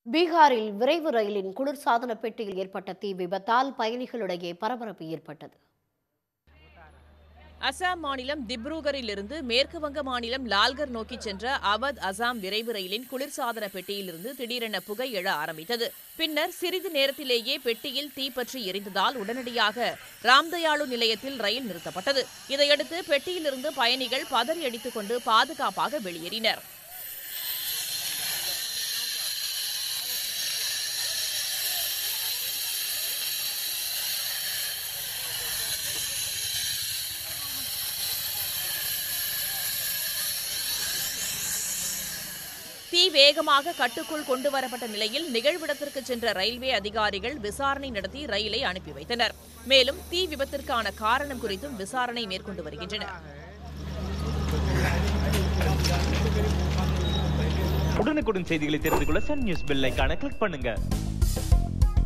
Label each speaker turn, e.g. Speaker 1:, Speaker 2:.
Speaker 1: பீகாரில் விரைவு ரயிலின் குளிர்சாதன பெட்டியில் ஏற்பட்ட தீ விபத்தால் பயணிகளிடையே பரபரப்பு ஏற்பட்டது
Speaker 2: அசாம் மாநிலம் திப்ருகரில் இருந்து மேற்கு வங்க மாநிலம் லால்கர் நோக்கி சென்ற அவத் அசாம் விரைவு ரயிலின் குளிர்சாதன பெட்டியிலிருந்து திடீரென புகை எழ ஆரம்பித்தது பின்னர் சிறிது நேரத்திலேயே பெட்டியில் தீப்பற்றி எரிந்ததால் உடனடியாக ராம்தயாளு நிலையத்தில் ரயில் நிறுத்தப்பட்டது இதையடுத்து பெட்டியிலிருந்து பயணிகள் பதறி அடித்துக் கொண்டு பாதுகாப்பாக வெளியேறினர் தீ வேகமாக கட்டுக்குள் கொண்டு வரப்பட்ட நிலையில் நிகழ்விடத்திற்கு சென்ற ரயில்வே அதிகாரிகள் விசாரணை நடத்தி ரயிலை அனுப்பி வைத்தனர் மேலும் தீ விபத்திற்கான காரணம் குறித்தும் விசாரணை மேற்கொண்டு வருகின்றனர்
Speaker 3: உடனுக்குடன் செய்திகளை தெரிந்து கொள்ள சன் நியூஸ் பெல் ஐகானை கிளிக் பண்ணுங்க